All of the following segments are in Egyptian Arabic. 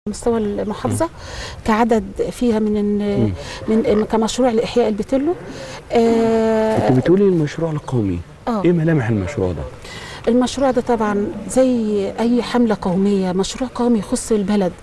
مستوى المحافظه كعدد فيها من ال- من كمشروع لاحياء البتلو آه، انت بتقولي المشروع القومي آه. ايه ملامح المشروع ده المشروع ده طبعا زي اي حمله قوميه مشروع قومي يخص البلد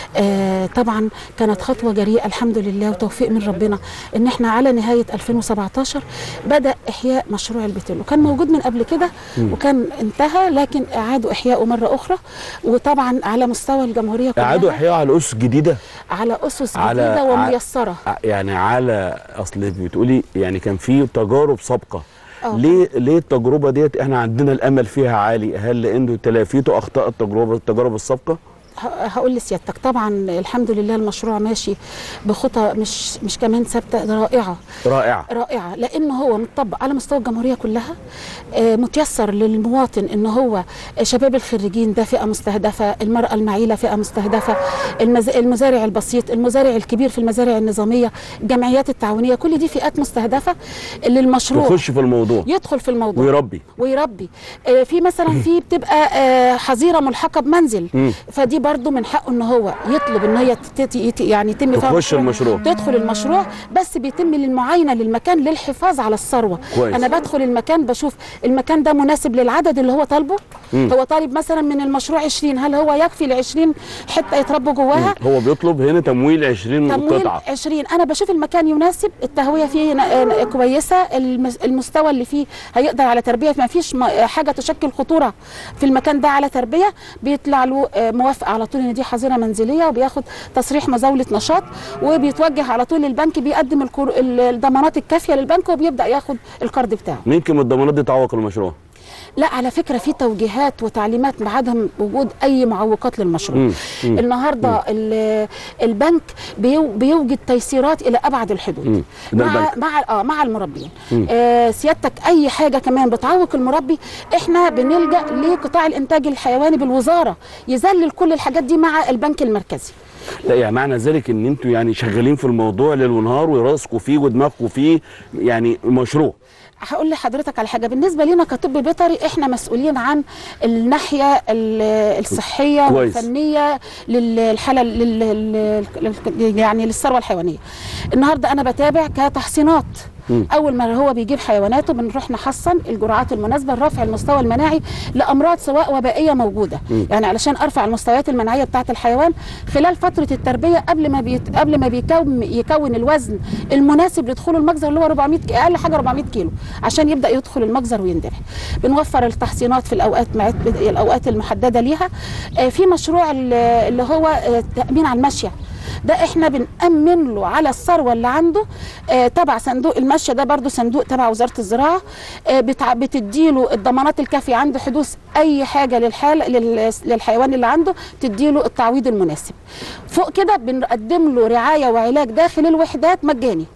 آه طبعا كانت خطوه جريئه الحمد لله وتوفيق من ربنا ان احنا على نهايه 2017 بدا احياء مشروع البتلو كان موجود من قبل كده وكان انتهى لكن اعادوا احياؤه مره اخرى وطبعا على مستوى الجمهوريه كلها اعادوا احياء على اسس جديده على اسس على- جديده ع- وميسره ع- يعني على اصل بتقولي يعني كان في تجارب سابقه آه. ليه ليه التجربه ديت احنا عندنا الامل فيها عالي هل لانه تلافيتوا اخطاء التجربه التجارب السابقه ه- هقول لسيادتك طبعا الحمد لله المشروع ماشي بخطى مش مش كمان ثابته رائعه رائعه رائعه لان هو متطبق على مستوى الجمهوريه كلها آه، متيسر للمواطن ان هو شباب الخريجين ده فئه مستهدفه المراه المعيله فئه مستهدفه المز... المزارع البسيط المزارع الكبير في المزارع النظاميه الجمعيات التعاونيه كل دي فئات مستهدفه للمشروع يخش في الموضوع يدخل في الموضوع ويربي ويربي آه، في مثلا في بتبقى آه، حظيره ملحقه بمنزل مم. فدي برضو من حقه ان هو يطلب ان هي تت- يت- يعني يتم فيها تخش المشروع. تدخل المشروع بس بيتم للمعاينه للمكان للحفاظ على الثروه كويس. انا بدخل المكان بشوف المكان ده مناسب للعدد اللي هو طالبه مم. هو طالب مثلا من المشروع 20 هل هو يكفي ل 20 حته يتربوا جواها هو بيطلب هنا تمويل 20 تمويل قطعه 20 انا بشوف المكان يناسب التهويه فيه ن- آه، كويسه المس- المستوى اللي فيه هيقدر على تربيه ما فيش م- حاجه تشكل خطوره في المكان ده على تربيه بيطلع له آه، موافقه على طول ان دي حظيره منزليه وبياخد تصريح مزاوله نشاط وبيتوجه على طول للبنك بيقدم الكور- ال- الضمانات الكافيه للبنك وبيبدا ياخد القرض بتاعه ممكن من الضمانات دي تعوق المشروع لا على فكره في توجيهات وتعليمات بعدم وجود اي معوقات للمشروع مم. مم. النهارده ال- البنك بيو- بيوجد تيسيرات الى ابعد مم. الحدود ده مع البنك. مع اه مع المربين مم. آه سيادتك اي حاجه كمان بتعوق المربي احنا بنلجا لقطاع الانتاج الحيواني بالوزاره يذلل كل الحاجات دي مع البنك المركزي لا يعني معنى ذلك ان انتوا يعني شغالين في الموضوع ليل ونهار وراسكم فيه ودماغكم فيه يعني مشروع هقول لحضرتك على حاجه بالنسبه لنا كطب بيطري احنا مسؤولين عن الناحيه ال- الصحيه كويس. والفنيه للحاله لل لل- لل- يعني للثروه الحيوانيه النهارده انا بتابع كتحصينات مم. اول ما هو بيجيب حيواناته بنروح نحصن الجرعات المناسبه لرفع المستوى المناعي لامراض سواء وبائيه موجوده مم. يعني علشان ارفع المستويات المناعيه بتاعه الحيوان خلال فتره التربيه قبل ما بيت... قبل ما بيكون يكون الوزن المناسب لدخول المجزر اللي هو 400 ك- اقل حاجه 400 كيلو عشان يبدا يدخل المجزر ويندرع بنوفر التحصينات في الاوقات مع الاوقات المحدده ليها آه، في مشروع ال- اللي هو آه، التامين على الماشيه ده احنا بنأمن له على الثروه اللي عنده آه تبع صندوق المشيه ده برضو صندوق تبع وزاره الزراعه آه بتع... بتديله الضمانات الكافيه عند حدوث اي حاجه للحال لل... للحيوان اللي عنده تديله التعويض المناسب فوق كده بنقدم له رعايه وعلاج داخل الوحدات مجاني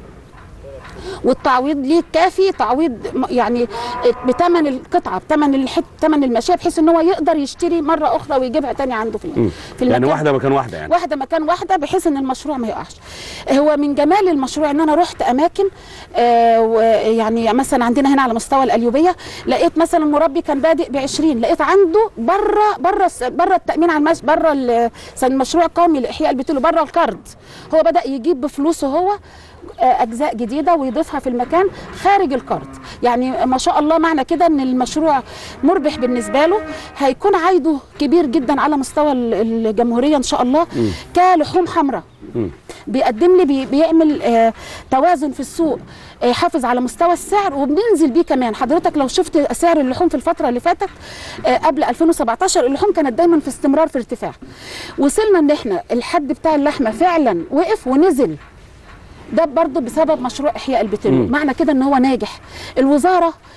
والتعويض ليه كافي تعويض م- يعني بثمن القطعه بثمن الحت ثمن الماشيه بحيث ان هو يقدر يشتري مره اخرى ويجيبها تاني عنده في الم- في يعني المكان. واحده مكان واحده يعني واحده مكان واحده بحيث ان المشروع ما يقعش هو من جمال المشروع ان انا رحت اماكن آه ويعني مثلا عندنا هنا على مستوى القليوبيه لقيت مثلا مربي كان بادئ ب 20 لقيت عنده بره بره الس- بره التامين على المش بره ال- المشروع القومي لاحياء البتول بره القرض هو بدا يجيب بفلوسه هو آه، اجزاء جديده ويضيفها في المكان خارج القرض يعني ما شاء الله معنى كده ان المشروع مربح بالنسبه له هيكون عايده كبير جدا على مستوى ال- الجمهوريه ان شاء الله كلحوم حمراء مم. بيقدم لي بي بيعمل آه توازن في السوق آه حافظ على مستوى السعر وبننزل بيه كمان حضرتك لو شفت سعر اللحوم في الفتره اللي فاتت آه قبل 2017 اللحوم كانت دايما في استمرار في ارتفاع وصلنا ان احنا الحد بتاع اللحمه فعلا وقف ونزل ده برضه بسبب مشروع احياء البتلو مم. معنى كده ان هو ناجح الوزاره